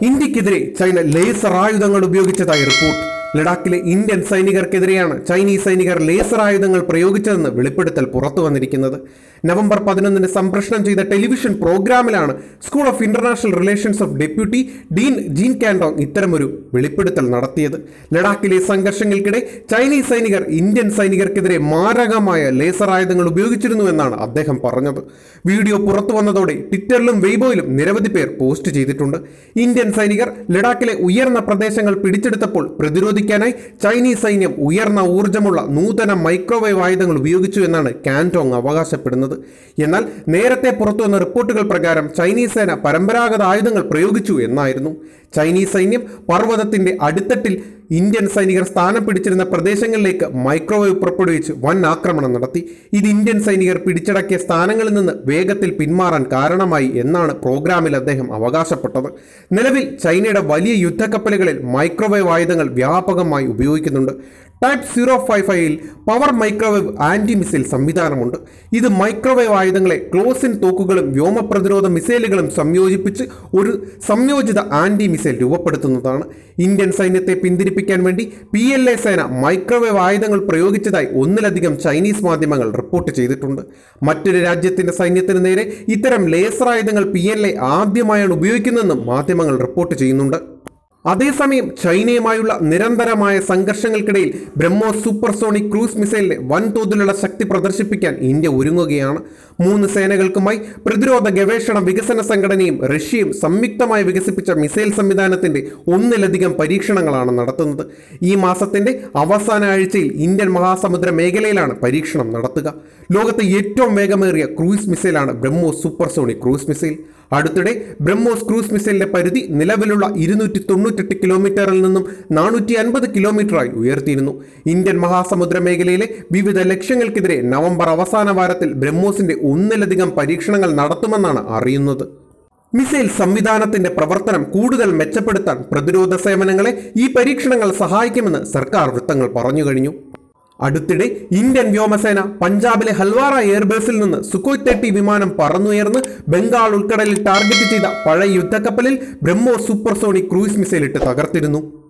ഇന്ത്യക്കെതിരെ China laser ആയുധങ്ങൾ ഉപയോഗിച്ചതായി റിപ്പോർട്ട് ലഡാക്കിലെ ഇന്ത്യൻ സൈനികർക്കെതിരെയാണ് ചൈനീസ് സൈനികർ ലേസർ ആയുധങ്ങൾ പ്രയോഗിച്ചതെന്ന് വെളിപ്പെടുത്തൽ പുറത്തു വന്നിരിക്കുന്നത് നവംബർ പതിനൊന്നിന് സംപ്രേഷണം ചെയ്ത ടെലിവിഷൻ പ്രോഗ്രാമിലാണ് school of international relations of deputy dean Jin Canrong ഇത്തരമൊരു വെളിപ്പെടുത്തൽ നടത്തിയത് ലഡാക്കിലെ സംഘർഷങ്ങൾക്കിടെ ചൈനീസ് സൈനികർ ഇന്ത്യൻ സൈനികർക്കെതിരെ മാരകമായ ലേസർ ആയുധങ്ങൾ ഉപയോഗിച്ചിരുന്നുവെന്നാണ് അദ്ദേഹം പറഞ്ഞത് വീഡിയോ പുറത്തു വന്നതോടെ ട്വിറ്ററിലും വെയ്ബോയിലും നിരവധി പേർ പോസ്റ്റ് ചെയ്തിട്ടുണ്ട് ഇന്ത്യൻ സൈനികർ ലഡാക്കിലെ ഉയർന്ന പ്രദേശങ്ങൾ പിടിച്ചെടുത്തപ്പോൾ പ്രതിരോധിക്കാനായി ചൈനീസ് സൈന്യം ഉയർന്ന ഊർജ്ജമുള്ള നൂതന മൈക്രോവേവ് ആയുധങ്ങൾ ഉപയോഗിച്ചു എന്നാണ് കാൻറ്റോങ് അവകാശപ്പെടുന്നത് എന്നാൽ നേരത്തെ പുറത്തു വന്ന റിപ്പോർട്ടുകൾ പ്രകാരം ചൈനീസ് സേന പരമ്പരാഗത ആയുധങ്ങൾ പ്രയോഗിച്ചു എന്നായിരുന്നു ചൈനീസ് സൈന്യം പർവ്വതത്തിന്റെ അടിത്തട്ടിൽ ഇന്ത്യൻ സൈനികർ സ്ഥാനം പിടിച്ചിരുന്ന പ്രദേശങ്ങളിലേക്ക് മൈക്രോവേവ് പുറപ്പെടുവിച്ച് വൻ ആക്രമണം നടത്തി ഇത് ഇന്ത്യൻ സൈനികർ പിടിച്ചടക്കിയ സ്ഥാനങ്ങളിൽ നിന്ന് വേഗത്തിൽ പിന്മാറാൻ കാരണമായി എന്നാണ് പ്രോഗ്രാമിൽ അദ്ദേഹം അവകാശപ്പെട്ടത് നിലവിൽ ചൈനയുടെ വലിയ യുദ്ധക്കപ്പലുകളിൽ മൈക്രോവേവ് ആയുധങ്ങൾ വ്യാപകമായി ഉപയോഗിക്കുന്നുണ്ട് ടൈപ്പ് സീറോ ഫൈവ് ഫൈവിൽ പവർ മൈക്രോവേവ് ആന്റി മിസൈൽ സംവിധാനമുണ്ട് ഇത് മൈക്രോവേവ് ആയുധങ്ങളെ ക്ലോസ് ഇൻ തോക്കുകളും വ്യോമ പ്രതിരോധ മിസൈലുകളും സംയോജിപ്പിച്ച് ഒരു സംയോജിത ആന്റി മിസൈൽ രൂപപ്പെടുത്തുന്നതാണ് ഇന്ത്യൻ സൈന്യത്തെ പിന്തിരിപ്പിക്കാൻ വേണ്ടി പി എൽ എ സേന മൈക്രോവേവ് ആയുധങ്ങൾ പ്രയോഗിച്ചതായി ഒന്നിലധികം ചൈനീസ് മാധ്യമങ്ങൾ റിപ്പോർട്ട് ചെയ്തിട്ടുണ്ട് മറ്റൊരു രാജ്യത്തിന്റെ സൈന്യത്തിന് നേരെ ഇത്തരം ലേസർ ആയുധങ്ങൾ പി എൽ എ ആദ്യമായാണ് ഉപയോഗിക്കുന്നതെന്നും മാധ്യമങ്ങൾ റിപ്പോർട്ട് ചെയ്യുന്നുണ്ട് അതേസമയം ചൈനയുമായുള്ള നിരന്തരമായ സംഘർഷങ്ങൾക്കിടയിൽ ബ്രഹ്മോസ് സൂപ്പർസോണിക് ക്രൂസ് മിസൈലിന്റെ വൻതോതിലുള്ള ശക്തി പ്രദർശിപ്പിക്കാൻ ഇന്ത്യ ഒരുങ്ങുകയാണ് മൂന്ന് സേനകൾക്കുമായി പ്രതിരോധ ഗവേഷണ വികസന സംഘടനയും റഷ്യയും സംയുക്തമായി വികസിപ്പിച്ച മിസൈൽ സംവിധാനത്തിന്റെ ഒന്നിലധികം പരീക്ഷണങ്ങളാണ് നടത്തുന്നത് ഈ മാസത്തിന്റെ അവസാന ആഴ്ചയിൽ ഇന്ത്യൻ മഹാസമുദ്ര മേഖലയിലാണ് പരീക്ഷണം നടത്തുക ലോകത്തെ ഏറ്റവും വേഗമേറിയ ക്രൂസ് മിസൈലാണ് ബ്രഹ്മോസ് സൂപ്പർസോണിക് ക്രൂസ് മിസൈൽ അടുത്തിടെ ബ്രഹ്മോസ് ക്രൂസ് മിസൈലിന്റെ പരിധി നിലവിലുള്ള ഇരുന്നൂറ്റി തൊണ്ണൂറ്റെട്ട് കിലോമീറ്ററിൽ നിന്നും നാനൂറ്റി അൻപത് കിലോമീറ്ററായി ഉയർത്തിയിരുന്നു ഇന്ത്യൻ മഹാസമുദ്ര മേഖലയിലെ വിവിധ ലക്ഷ്യങ്ങൾക്കെതിരെ നവംബർ അവസാന വാരത്തിൽ ബ്രഹ്മോസിന്റെ ഒന്നിലധികം പരീക്ഷണങ്ങൾ നടത്തുമെന്നാണ് അറിയുന്നത് മിസൈൽ സംവിധാനത്തിന്റെ പ്രവർത്തനം കൂടുതൽ മെച്ചപ്പെടുത്താൻ പ്രതിരോധ സേവനങ്ങളെ ഈ പരീക്ഷണങ്ങൾ സഹായിക്കുമെന്ന് സർക്കാർ വൃത്തങ്ങൾ പറഞ്ഞു കഴിഞ്ഞു അടുത്തിടെ ഇന്ത്യൻ വ്യോമസേന പഞ്ചാബിലെ ഹൽവാറ എയർബേസിൽ നിന്ന് സുഖോയ് തേർട്ടി വിമാനം പറന്നുയർന്ന് ബംഗാൾ ഉൾക്കടലിൽ ടാർഗറ്റ് ചെയ്ത പഴയ യുദ്ധക്കപ്പലിൽ ബ്രഹ്മോസ് സൂപ്പർസോണിക് ക്രൂയിസ് മിസൈൽ ഇട്ട് തകർത്തിരുന്നു